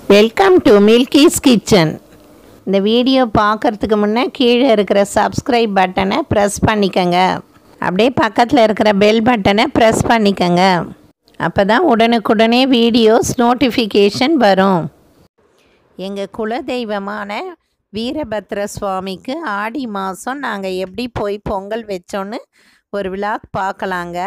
welcome to Milky's kitchen இந்த video பார்க்குறதுக்கு முன்னே கீழே இருக்கிற சப்ஸ்கிரைப் பட்டனை ப்ரெஸ் பண்ணிக்கங்க அப்படியே பக்கத்தில் இருக்கிற பெல் பட்டனை ப்ரெஸ் பண்ணிக்கங்க அப்போ தான் உடனுக்குடனே வீடியோஸ் நோட்டிஃபிகேஷன் வரும் எங்கள் குலதெய்வமான வீரபத்ர சுவாமிக்கு ஆடி மாதம் நாங்கள் எப்படி போய் பொங்கல் வச்சோன்னு ஒரு விழாக் பார்க்கலாங்க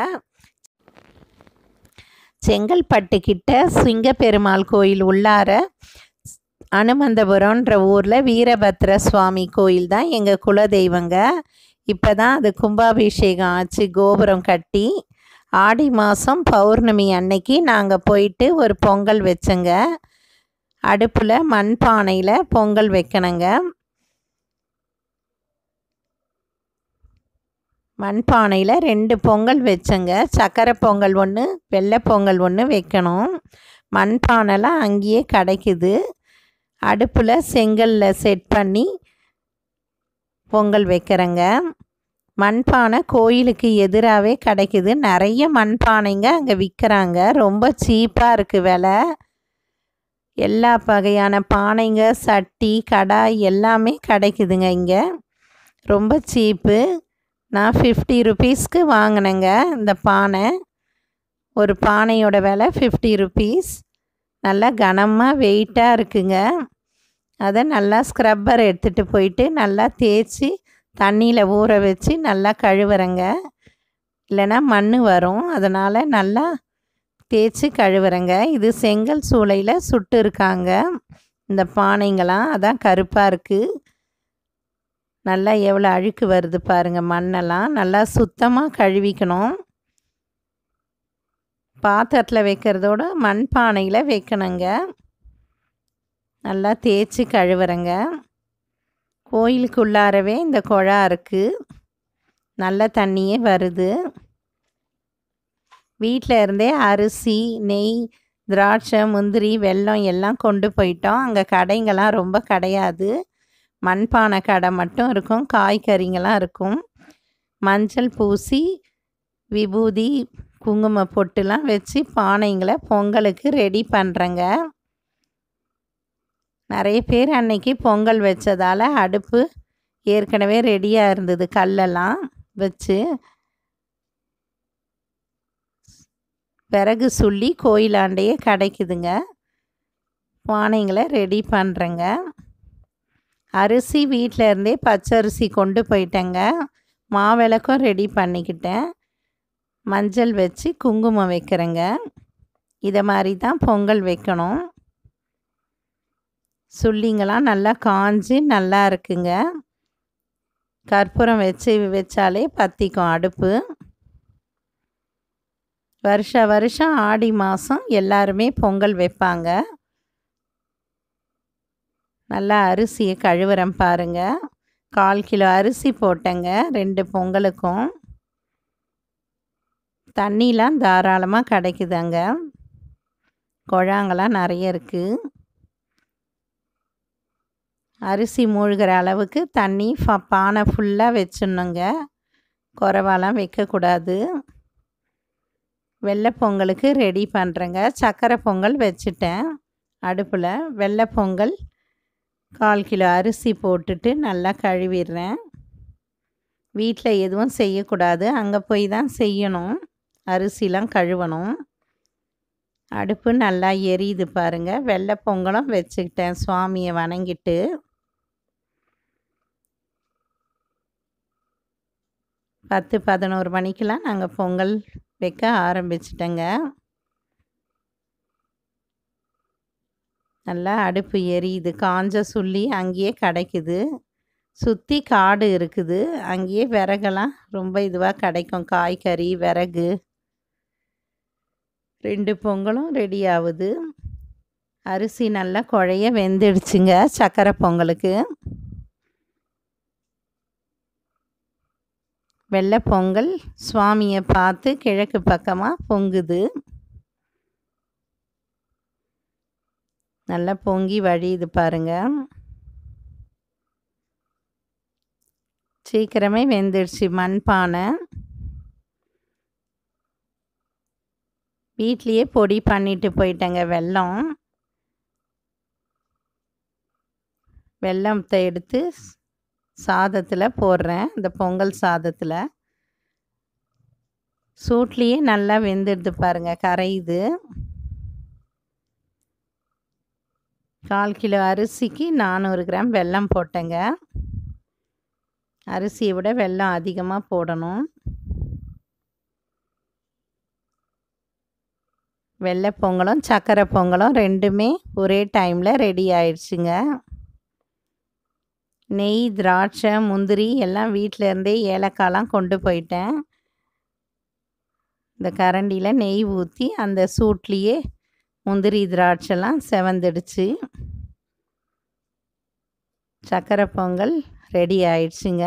செங்கல்பட்டு கிட்ட சிங்கப்பெருமாள் கோயில் உள்ளார அனுமந்தபுரம்ன்ற ஊரில் வீரபத்ர சுவாமி கோயில் தான் எங்கள் குலதெய்வங்க இப்போ தான் அது கும்பாபிஷேகம் ஆச்சு கோபுரம் கட்டி ஆடி மாதம் பௌர்ணமி அன்னைக்கு நாங்கள் போயிட்டு ஒரு பொங்கல் வச்சோங்க அடுப்பில் மண்பானையில் பொங்கல் வைக்கணுங்க மண்பானையில் ரெண்டு பொங்கல் வச்சங்க சக்கரை பொங்கல் ஒன்று வெள்ளை பொங்கல் ஒன்று வைக்கணும் மண்பானைலாம் அங்கேயே கிடைக்குது அடுப்பில் செங்கலில் செட் பண்ணி பொங்கல் வைக்கிறேங்க மண்பானை கோயிலுக்கு எதிராகவே கிடைக்குது நிறைய மண்பானைங்க அங்கே விற்கிறாங்க ரொம்ப சீப்பாக இருக்குது விலை எல்லா வகையான பானைங்க சட்டி கடாய் எல்லாமே கிடைக்குதுங்க இங்கே ரொம்ப சீப்பு நான் ஃபிஃப்டி ருபீஸ்க்கு வாங்கினேங்க இந்த பானை ஒரு பானையோட விலை ஃபிஃப்டி ருபீஸ் நல்லா கனமாக வெயிட்டாக இருக்குங்க அதை நல்லா ஸ்க்ரப்பர் எடுத்துகிட்டு போயிட்டு நல்லா தேய்ச்சி தண்ணியில் ஊற வச்சு நல்லா கழுவுறேங்க இல்லைன்னா மண் வரும் அதனால் நல்லா தேய்ச்சி கழுவுறேங்க இது செங்கல் சூளையில் சுட்டு இருக்காங்க இந்த பானைங்களாம் அதான் கருப்பாக இருக்குது நல்லா எவ்வளோ அழுக்கு வருது பாருங்கள் மண்ணெல்லாம் நல்லா சுத்தமாக கழுவிக்கணும் பாத்திரத்தில் வைக்கிறதோட மண் பானையில் வைக்கணுங்க நல்லா தேய்ச்சி கழுவுறேங்க கோயிலுக்குள்ளாரவே இந்த குழா இருக்குது நல்ல தண்ணியே வருது வீட்டில் இருந்தே அரிசி நெய் திராட்சை முந்திரி வெல்லம் எல்லாம் கொண்டு போயிட்டோம் அங்கே கடைங்கள்லாம் ரொம்ப கிடையாது மண்பானை கடை மட்டும் இருக்கும் காய்கறிங்கெல்லாம் இருக்கும் மஞ்சள் பூசி விபூதி குங்கும பொட்டுலாம் வச்சு பானைங்களை பொங்கலுக்கு ரெடி பண்ணுறேங்க நிறைய பேர் அன்னைக்கு பொங்கல் வச்சதால் அடுப்பு ஏற்கனவே ரெடியாக இருந்தது கல்லெல்லாம் வச்சு விறகு சுள்ளி கோயிலாண்டையே கிடைக்குதுங்க பானைங்களை ரெடி பண்ணுறேங்க அரிசி வீட்டில் இருந்தே பச்சரிசி கொண்டு போயிட்டேங்க மாவிளக்கும் ரெடி பண்ணிக்கிட்டேன் மஞ்சள் வச்சு குங்குமம் வைக்கிறேங்க இதை மாதிரி தான் பொங்கல் வைக்கணும் சுள்ளிங்கெல்லாம் நல்லா காஞ்சி நல்லா இருக்குங்க கற்பூரம் வச்சு வச்சாலே பற்றிக்கும் அடுப்பு வருஷ வருஷம் ஆடி மாதம் எல்லாருமே பொங்கல் வைப்பாங்க நல்லா அரிசியை கழுவுறேன் பாருங்கள் கால் கிலோ அரிசி போட்டேங்க ரெண்டு பொங்கலுக்கும் தண்ணிலாம் தாராளமாக கிடைக்குதாங்க குழாங்கெல்லாம் நிறைய இருக்குது அரிசி மூழ்கிற அளவுக்கு தண்ணி ஃப பானை ஃபுல்லாக வச்சிடணுங்க குறைவாலாம் வைக்கக்கூடாது வெள்ளை பொங்கலுக்கு ரெடி பண்ணுறேங்க சக்கரை பொங்கல் வச்சுட்டேன் அடுப்பில் வெள்ளை பொங்கல் கால் கிலோ அரிசி போட்டுட்டு நல்லா கழுவிடுறேன் வீட்டில் எதுவும் செய்யக்கூடாது அங்கே போய் தான் செய்யணும் அரிசிலாம் கழுவணும் அடுப்பு நல்லா எரியுது பாருங்கள் வெள்ளை பொங்கலும் வச்சுக்கிட்டேன் சுவாமியை வணங்கிட்டு பத்து பதினோரு மணிக்கெலாம் நாங்கள் பொங்கல் வைக்க ஆரம்பிச்சிட்டேங்க நல்லா அடுப்பு எரியுது காஞ்ச சுள்ளி அங்கேயே கிடைக்குது சுற்றி காடு இருக்குது அங்கேயே விறகெல்லாம் ரொம்ப இதுவாக கிடைக்கும் காய்கறி விறகு ரெண்டு பொங்கலும் ரெடி ஆகுது அரிசி நல்லா குழைய வெந்துடுச்சுங்க சக்கரை பொங்கலுக்கு வெள்ளை பொங்கல் சுவாமியை பார்த்து கிழக்கு பக்கமாக பொங்குது நல்லா பொங்கி வழியுது பாருங்க சீக்கிரமே வெந்துடுச்சு மண்பானை வீட்லேயே பொடி பண்ணிட்டு போயிட்டேங்க வெல்லம் வெள்ளத்தை எடுத்து சாதத்தில் போடுறேன் இந்த பொங்கல் சாதத்தில் சூட்லேயே நல்லா வெந்துடுது பாருங்கள் கரையுது கால் கிலோ அரிசிக்கு நானூறு கிராம் வெல்லம் போட்டேங்க அரிசியை விட வெல்லம் அதிகமாக போடணும் வெள்ளை பொங்கலும் சர்க்கரை பொங்கலும் ரெண்டுமே ஒரே டைமில் ரெடி ஆயிடுச்சுங்க நெய் திராட்சை முந்திரி எல்லாம் வீட்டிலேருந்தே ஏலக்காய்லாம் கொண்டு போயிட்டேன் இந்த கரண்டியில் நெய் ஊற்றி அந்த சூட்லேயே முந்திரி திராட்சைலாம் செவந்துடுச்சு சர்க்கரை பொங்கல் ரெடி ஆயிடுச்சுங்க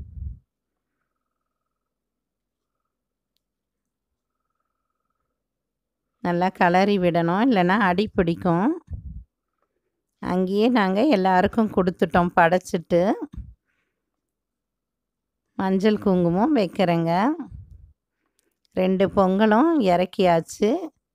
நல்லா கலரி விடணும் இல்லைன்னா அடி பிடிக்கும் அங்கேயே நாங்கள் எல்லாருக்கும் கொடுத்துட்டோம் படைச்சிட்டு மஞ்சள் குங்குமம் வைக்கிறேங்க ரெண்டு பொங்கலும் இறக்கியாச்சு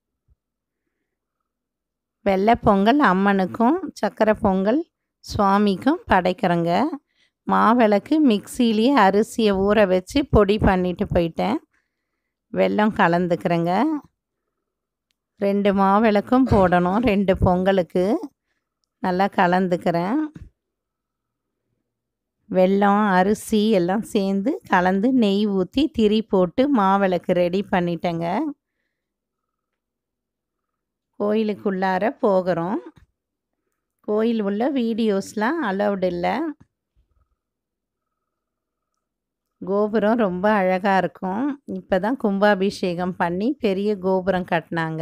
வெள்ளை பொங்கல் அம்மனுக்கும் சக்கரை பொங்கல் சுவாமிக்கும் படைக்கிறேங்க மாவிளக்கு மிக்சிலேயே அரிசியை ஊற வச்சு பொடி பண்ணிட்டு போயிட்டேன் வெல்லம் கலந்துக்கிறேங்க ரெண்டு மாவிளக்கும் போடணும் ரெண்டு பொங்கலுக்கு நல்லா கலந்துக்கிறேன் வெல்லம் அரிசி எல்லாம் சேர்ந்து கலந்து நெய் ஊற்றி திரி போட்டு மாவிளக்கு ரெடி பண்ணிட்டேங்க கோயிலுக்குள்ளார போகிறோம் கோயில் உள்ள வீடியோஸ்லாம் அலௌடு இல்லை கோபுரம் ரொம்ப அழகாக இருக்கும் இப்போ தான் கும்பாபிஷேகம் பண்ணி பெரிய கோபுரம் கட்டினாங்க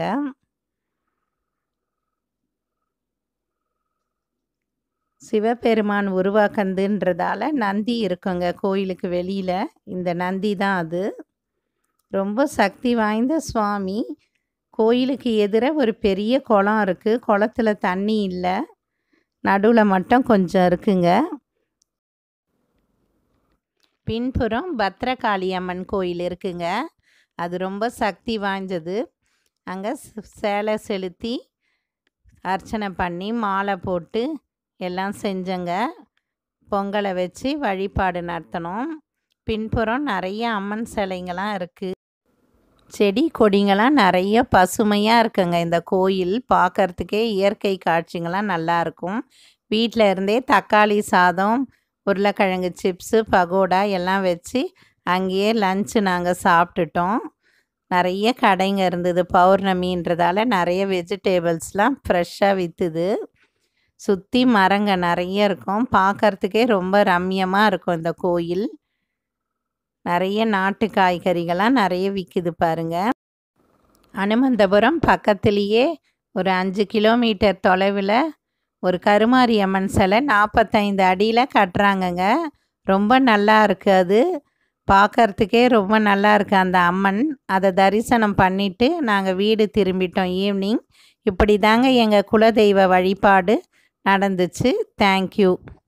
சிவபெருமான் உருவாக்கந்துன்றதால நந்தி இருக்குங்க கோயிலுக்கு வெளியில் இந்த நந்தி தான் அது ரொம்ப சக்தி வாய்ந்த சுவாமி கோயிலுக்கு எதிர ஒரு பெரிய குளம் இருக்குது குளத்துல தண்ணி இல்லை நடுவில் மட்டும் கொஞ்சம் இருக்குங்க பின்புறம் பத்ரகாளி அம்மன் கோயில் இருக்குங்க அது ரொம்ப சக்தி வாய்ந்தது அங்கே சேலை செலுத்தி அர்ச்சனை பண்ணி மாலை போட்டு எல்லாம் செஞ்சங்க பொங்கலை வச்சு வழிபாடு நடத்தணும் பின்புறம் நிறைய அம்மன் சிலைங்கள்லாம் இருக்குது செடி கொடிங்கள்லாம் நிறைய பசுமையாக இருக்குங்க இந்த கோயில் பார்க்கறதுக்கே இயற்கை காட்சிங்கள்லாம் நல்லாயிருக்கும் வீட்டில் இருந்தே தக்காளி சாதம் உருளைக்கிழங்கு சிப்ஸு பகோடா எல்லாம் வச்சு அங்கேயே லஞ்சு நாங்கள் சாப்பிட்டுட்டோம் நிறைய கடைங்க இருந்தது பௌர்ணமின்றதால நிறைய வெஜிடேபிள்ஸ்லாம் ஃப்ரெஷ்ஷாக விற்றுது சுற்றி மரங்க நிறைய இருக்கும் பார்க்கறதுக்கே ரொம்ப ரம்யமாக இருக்கும் இந்த கோயில் நிறைய நாட்டு காய்கறிகள்லாம் நிறைய விற்கிது பாருங்க அனுமந்தபுரம் பக்கத்துலேயே ஒரு அஞ்சு கிலோமீட்டர் தொலைவில் ஒரு கருமாரி அம்மன் சிலை நாற்பத்தைந்து அடியில் கட்டுறாங்கங்க ரொம்ப நல்லா இருக்குது அது பார்க்கறதுக்கே ரொம்ப நல்லா இருக்குது அந்த அம்மன் அதை தரிசனம் பண்ணிவிட்டு நாங்கள் வீடு திரும்பிட்டோம் ஈவினிங் இப்படி தாங்க எங்கள் குலதெய்வ வழிபாடு நடந்துச்சு தேங்க்யூ